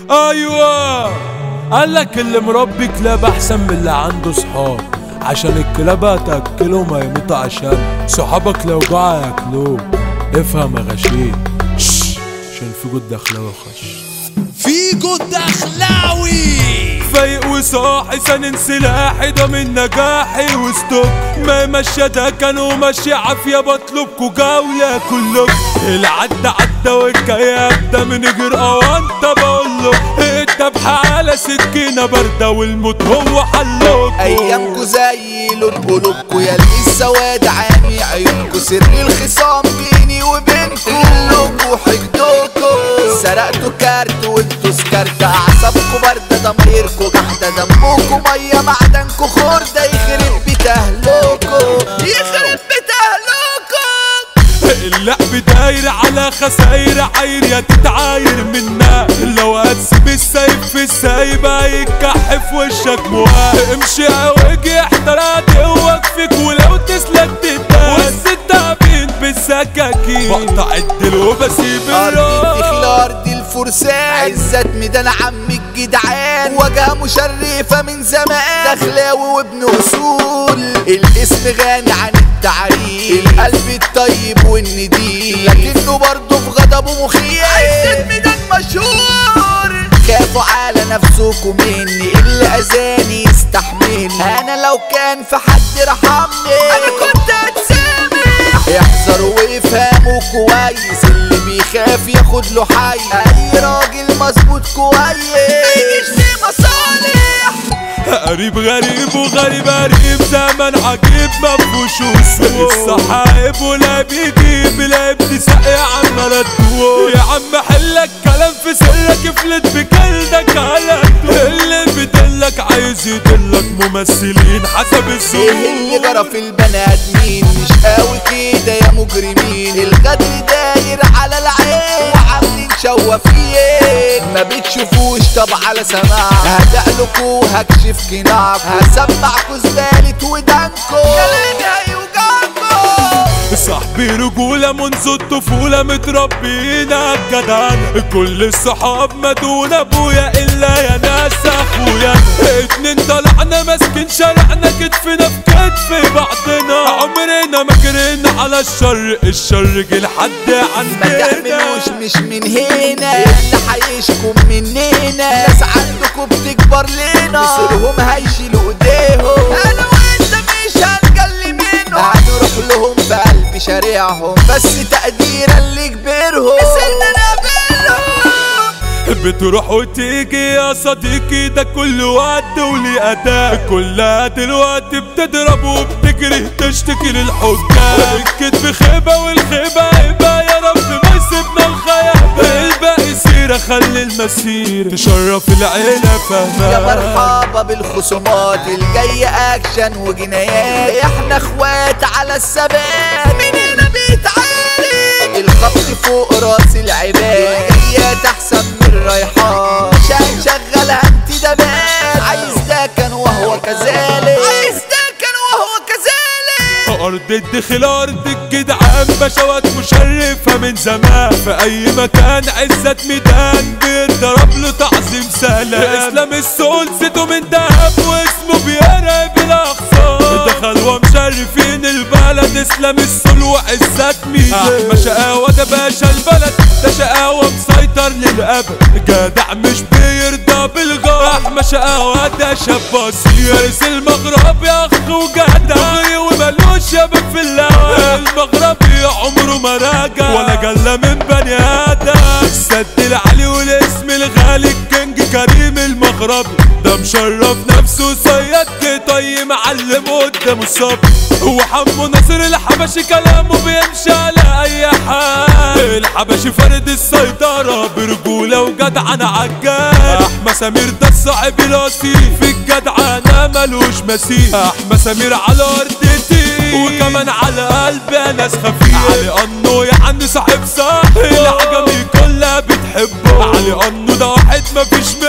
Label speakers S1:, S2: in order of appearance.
S1: ايوه قالك اللي مربي كلاب احسن من اللي عنده صحاب عشان الكلاب هتاكله ما يموت عشان صحابك لو جوع ياكلوه افهم يا غشيم شش، عشان في جود دخلاوي خش
S2: فيجو الدخلاوي
S1: فايق وصاحي سنن سلاحي ده من نجاحي وستوب ما مشى ده كانوا ماشي عافية بطلبكوا جولة كلكم العدى عدى والكياب ده من غير اوانطة بقوله الدبحة على سكينة باردة والموت هو حلكم
S2: ايامكو زي لون قلوبكو يا السواد عامي عيونكو سر الخصام بيني وبينكو غلوكو حقدوكو سرقتوا كارت وانتوا سكرت اعصابكو باردة ضميركو جحدة دمكو مية معدنكو خردة يخرب بيت اهلكو يخرب بيت اهلكو
S1: اللعب داير على خساير عاير يا تتعاير منا لو هتسيب السيف في السايب هيتكح في وشك مواد امشي اوجي احترقت هوك فيك ولو تسلك تتاس والستابين بالسكاكين بقطع الدل وبسيب
S2: ارض
S1: الراس
S2: الارض الفرسان عزت ميدان عم الجدعان واجهه مشرفه من زمان دخلاوي وابن اصول الاسم غني عن التعريف القلب الطيب والنديم لكنه برضه في غضبه مخيف عزت ميدان مشهور خافوا على نفسكم مني اللي اذاني يستحملني انا لو كان في حد رحمني انا كنت هتسامح احذروا وافهموا كويس اللي بيخاف ياخد له حي اي راجل مظبوط كويس ما يجيش فيه مصالح
S1: قريب غريب وغريب قريب زمن عجيب مفهوش وصول الصحايب ولا بيجيب لا ابتساء يا عم لا تدور يا عم حلك كلام في سرك افلت بكلدك على اللي بدلك عايز يدلك ممثلين حسب
S2: ايه اللي
S1: الظروف
S2: جرى في البني ادمين مش قوي كده يا مجرمين الغدر داير على العين وعاملين شوافين ما بتشوفوش طب على سماع هدقلكوا هكشف قناعكوا هسمعكوا زبالة ودانكوا كلامي هيوجعكوا
S1: صاحبي رجولة منذ الطفولة متربيين عالجدعان كل الصحاب مدون ابويا الا يا ناس اخويا اتنين طلعنا ماسكين شارعنا كتفنا في كتف بعضنا عمرنا ما جرينا على الشر الشر جه لحد
S2: ما
S1: عندنا
S2: تعملوش مش من هنا اللي حيشكم مننا ناس عندكم بتكبر لنا مصيرهم هيشيلوا ايديهم انا وانت مش هنجلي منهم هنروح لهم في قلب شارعهم بس تقديرا لكبيرهم سننا نقابلهم
S1: بتروح وتيجي يا صديقي ده كل وقت وليه أداء كلها دلوقتي بتضرب وبتجري تشتكي للحكام الكذب خيبة والخيبة هيبة يا رب ما يسيبنا الخيال الباقي سيرة خلي المسيرة تشرف العيلة
S2: يا
S1: فهمان
S2: مرحبا بالخصومات الجاية اكشن وجنايات احنا اخوات على الثبات مننا بيتعارك الخط فوق راس العباد جايات احسن من رايحات شان شغالها انت دبات عايز ده كان وهو كذلك عايز ده كان وهو كذلك
S1: أرض الدخل أرض الجدعان بشوات مشرفة من زمان في أي مكان عزة ميدان بيضرب له تعظيم سلام إسلام السول زيته من دهب واسمه بيقرب الأقصى دخل ومشرفين البلد إسلام السول وعزة ميدان أحمى شقاوة ده باشا البلد ده شقاوة مسيطر للأبد جدع مش بيرضى بالغاب أحمى شقاوة ده شاب بسيط فارس المغرب يا أخ وجدع دغري ومالوش شباب في اللعب المغربي عمره ما راجع ولا جلة من بني آدم السد العلي والاسم الغالي الكينج كريم المغربي ده مشرف نفسه صياد طي معلم قدامه الصبر هو حمو ناصر الحبشي كلامه بيمشي على اي حال الحبشي فرد السيطرة برجولة وجدعنة عجال احمى سمير ده الصاحب الاصيل في الجدعنة ملوش مثيل احمى سمير على ارضتي وكمان على قلبي ناس خفيف علي انو يا عم صاحب صاحب العجمي كلها بتحبه علي انو ده واحد مفيش